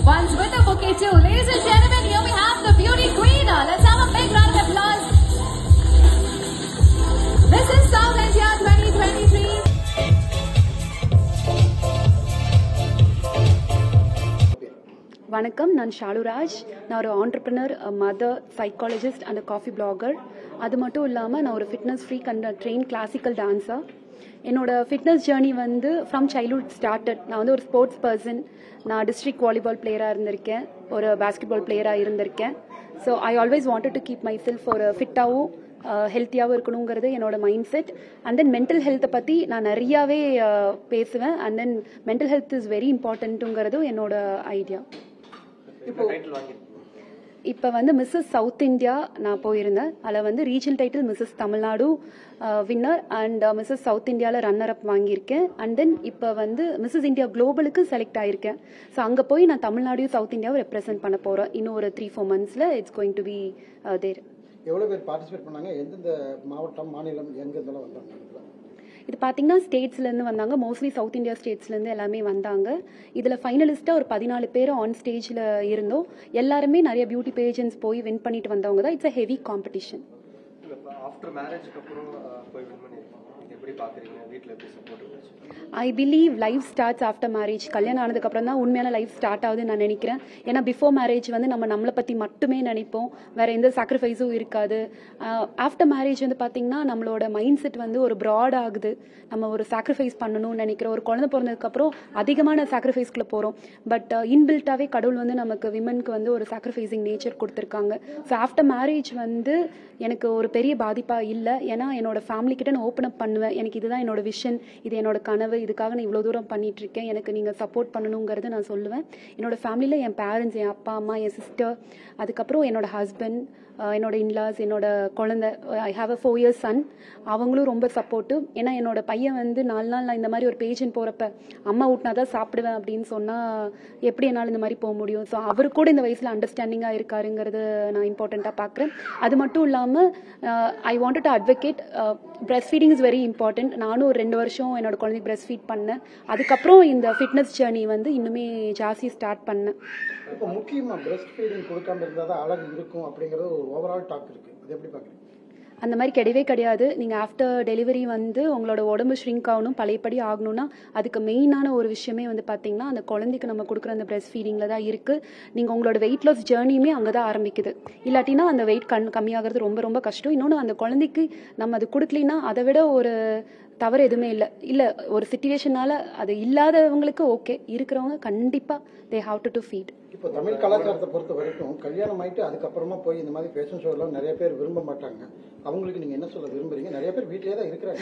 ones with a bouquet too. Ladies and gentlemen, here we have the beauty queen. Uh, Let's have a big round of applause. This is South India 2023. வணக்கம் நான் ஷாலுராஜ் நான் ஒரு entrepreneur mother psychologist and coffee blogger அது மட்டும் இல்லாமல் நான் ஒரு fitness freak கண்ட ட்ரெயின் கிளாசிக்கல் டான்ஸர் என்னோட ஃபிட்னஸ் ஜேர்னி வந்து ஃப்ரம் சைல்ட்ஹுட் ஸ்டார்டட் நான் வந்து ஒரு ஸ்போர்ட்ஸ் பர்சன் நான் டிஸ்ட்ரிக்ட் வாலிபால் பிளேயராக இருந்திருக்கேன் ஒரு பாஸ்கெட்பால் பிளேயராக இருந்திருக்கேன் so I always wanted to keep myself ஒரு ஃபிட்டாகவும் ஹெல்த்தியாகவும் இருக்கணுங்கிறது என்னோட mindset and then mental ஹெல்த்தை பற்றி நான் நிறையாவே uh, பேசுவேன் and then mental health is very இம்பார்ட்டன்ட்டுங்கிறதும் என்னோட ஐடியா இப்போ வந்து மிஸ்ஸஸ் சவுத் இந்தியா நான் போயிருந்தேன் அதில் வந்து regional title Mrs Tamilnadu winner and Mrs south இந்தியாவில் ரன்னர் அப் வாங்கியிருக்கேன் அண்ட் தென் இப்போ வந்து மிஸ்ஸஸ் இந்தியா குளோபலுக்கு செலக்ட் ஆயிருக்கேன் ஸோ அங்கே போய் நான் தமிழ்நாடையும் சவுத் இந்தியாவும் ரெப்ரசென்ட் பண்ண போகிறேன் இன்னும் ஒரு த்ரீ ஃபோர் மந்த்ஸில் it's going to be there எவ்வளோ பேர் பார்ட்டிசிபேட் பண்ணாங்க எந்தெந்த மாவட்டம் மாநிலம் எங்கெந்தெல்லாம் வந்தாங்க இதுல? இது பார்த்தீங்கன்னா ஸ்டேட்ஸ்லேருந்து வந்தாங்க மோஸ்ட்லி சவுத் இந்தியா ஸ்டேட்ஸ்லேருந்து எல்லாமே வந்தாங்க இதில் ஃபைனலிஸ்ட்டாக ஒரு பதினாலு பேர் ஆன் ஸ்டேஜில் இருந்தோம் எல்லாருமே நிறைய பியூட்டி பேஜன்ஸ் போய் வின் பண்ணிட்டு வந்தவங்க தான் it's a heavy competition after மேரேஜ்க்கு அப்புறம் அஹ், போய் வின் பண்ணிருக்கீங்க எப்படி பாக்குறீங்க வீட்ல எப்படி சப்போர்ட் இருந்துச்சு I believe life starts after marriage கல்யாணம் ஆனதுக்கப்புறம் தான் உண்மையான லைஃப் ஸ்டார்ட் ஆகுதுன்னு நான் நினைக்கிறேன் ஏன்னா பிஃபோர் மேரேஜ் வந்து நம்ம நம்மளை பற்றி மட்டுமே நினைப்போம் வேற எந்த சாக்ரிஃபைஸும் இருக்காது ஆஃப்டர் மேரேஜ் வந்து பார்த்தீங்கன்னா நம்மளோட மைண்ட் செட் வந்து ஒரு ப்ராட் ஆகுது நம்ம ஒரு சாக்ரிஃபைஸ் பண்ணணும்னு நினைக்கிறோம் ஒரு குழந்தை பிறந்ததுக்கப்புறம் அதிகமான சாக்ரிஃபைஸ்க்குள்ள போகிறோம் பட் இன்பில்ட்டாகவே கடவுள் வந்து நமக்கு விமனுக்கு வந்து ஒரு சாக்ரிஃபைசிங் நேச்சர் கொடுத்துருக்காங்க ஸோ ஆஃப்டர் மேரேஜ் வந்து எனக்கு ஒரு பெரிய பாதிப்பாக இல்லை ஏன்னா என்னோட ஃபேமிலி கிட்ட நான் ஓப்பன் அப் பண்ணுவேன் எனக்கு இதுதான் என்னோட விஷன் இது என்னோட கனவு இதுக்காக நான் இவ்வளோ தூரம் பண்ணிட்டு இருக்கேன் எனக்கு நீங்கள் சப்போர்ட் பண்ணணுங்கிறத நான் சொல்லுவேன் என்னோட ஃபேமிலியில் என் பேரண்ட்ஸ் என் அப்பா அம்மா என் சிஸ்டர் அதுக்கப்புறம் என்னோட ஹஸ்பண்ட் என்னோட இன்லாஸ் என்னோட குழந்தை I have a four years son அவங்களும் ரொம்ப சப்போர்ட்டிவ் ஏன்னா என்னோட பையன் வந்து நாலு நாள் நான் இந்த மாதிரி ஒரு பேஜன் போகிறப்ப அம்மா ஊட்டினா தான் சாப்பிடுவேன் அப்படின்னு சொன்னால் எப்படி என்னால் இந்த மாதிரி போக முடியும் ஸோ அவர் கூட இந்த வயசில் அண்டர்ஸ்டாண்டிங்காக இருக்காருங்கிறது நான் இம்பார்ட்டண்ட்டாக பார்க்குறேன் அது மட்டும் இல்லாமல் I want to advocate breastfeeding is very important நானும் ஒரு ரெண்டு வருஷம் என்னோட குழந்தைக்கு பிரெஸ்ட் ஃபீட் பண்ணேன் அதுக்கப்புறம் இந்த ஃபிட்னஸ் ஜேர்னி வந்து இன்னுமே ஜாஸ்தி ஸ்டார்ட் பண்ணேன் இப்போ முக்கியமாக பிரஸ்ட் ஃபீடிங் கொடுக்காம இருந்தால் தான் அழகு இருக்கும் அப்படிங்கிறது ஒரு ஓவரால் டாக் இருக்கு அது எப்படி பார்க்குறீங்க அந்த மாதிரி கிடையவே கிடையாது நீங்கள் ஆஃப்டர் டெலிவரி வந்து உங்களோட உடம்பு ஷ்ரிங்க் ஆகணும் பழையபடி ஆகணும்னா அதுக்கு மெயினான ஒரு விஷயமே வந்து பார்த்தீங்கன்னா அந்த குழந்தைக்கு நம்ம கொடுக்குற அந்த பிரெஸ்ட் ஃபீடிங்கில் தான் இருக்குது நீங்கள் உங்களோட வெயிட் லாஸ் ஜேர்னியுமே அங்கே தான் ஆரம்பிக்குது இல்லாட்டினா அந்த வெயிட் கண் கம்மியாகிறது ரொம்ப ரொம்ப கஷ்டம் இன்னொன்று அந்த குழந்தைக்கு நம்ம அது கொடுக்கலினா அதை விட ஒரு தவறு எதுவுமே இல்லை இல்லை ஒரு சுச்சுவேஷனால அது இல்லாதவங்களுக்கு ஓகே இருக்கிறவங்க கண்டிப்பாக they have to to feed இப்போ தமிழ் கலாச்சாரத்தை பொறுத்த வரைக்கும் கல்யாணம் ஆயிட்டு அதுக்கப்புறமா போய் இந்த மாதிரி ஃபேஷன் ஷோலாம் நிறைய பேர் விரும்ப மாட்டாங்க அவங்களுக்கு நீங்கள் என்ன சொல்ல விரும்புறீங்க நிறைய பேர் வீட்டிலே தான் இருக்கிறாங்க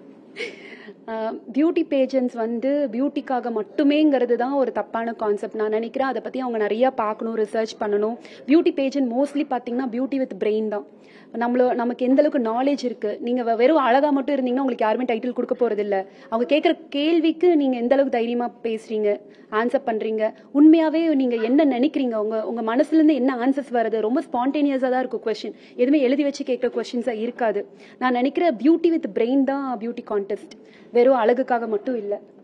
பியூட்டி பேஜன்ஸ் வந்து பியூட்டிக்காக மட்டுமேங்கிறது தான் ஒரு தப்பான கான்செப்ட் நான் நினைக்கிறேன் அதை பற்றி அவங்க நிறையா பார்க்கணும் ரிசர்ச் பண்ணணும் பியூட்டி பேஜன் மோஸ்ட்லி பார்த்தீங்கன்னா பியூட்டி வித் பிரெயின் தான் நம்மளோ நமக்கு எந்த அளவுக்கு நாலேஜ் இருக்கு நீங்க வெ- வெறும் அழகா மட்டும் இருந்தீங்கன்னா உங்களுக்கு யாருமே டைட்டில் கொடுக்க போறது இல்ல அவங்க கேட்குற கேள்விக்கு நீங்க எந்த அளவுக்கு தைரியமா பேசுறீங்க ஆன்சர் பண்றீங்க உண்மையாவே நீங்க என்ன நினைக்கிறீங்க உங்க உங்க மனசுல இருந்து என்ன ஆன்சர்ஸ் வருது ரொம்ப ஸ்பான்டேனியஸா தான் இருக்கும் கொஸ்டின் எதுவுமே எழுதி வச்சு கேட்குற கொஸ்டின்ஸா இருக்காது நான் நினைக்கிற பியூட்டி வித் பிரெயின் தான் பியூட்டி கான்டெஸ்ட் வெறும் அழகுக்காக மட்டும் இல்லை